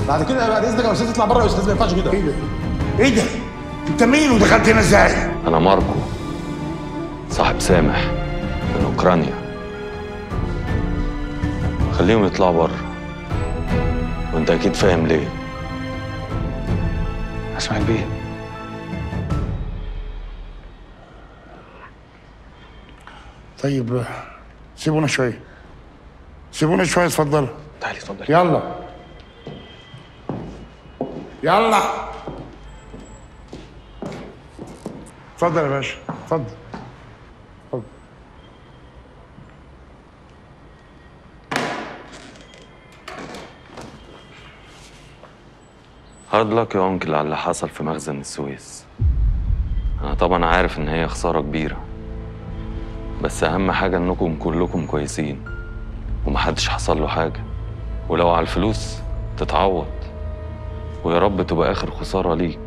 بعد كده بعد اذنك يا استاذ اطلع بره يا استاذ ما ينفعش كده ايه ده؟ ايه ده؟ انت مين ودخلت هنا ازاي؟ أنا ماركو صاحب سامح من أوكرانيا خليهم يطلعوا بره وأنت أكيد فاهم ليه اسمع بيه طيب سيبونا شويه سيبونا شويه اتفضلوا تعالي اتفضل يلا يلا اتفضل يا باشا اتفضل اتفضل هارد لك يا أنكل على اللي حصل في مخزن السويس أنا طبعا عارف إن هي خسارة كبيرة بس أهم حاجة إنكم كلكم كويسين ومحدش حصل له حاجة ولو على الفلوس تتعوض ويا رب تبقى آخر خسارة ليك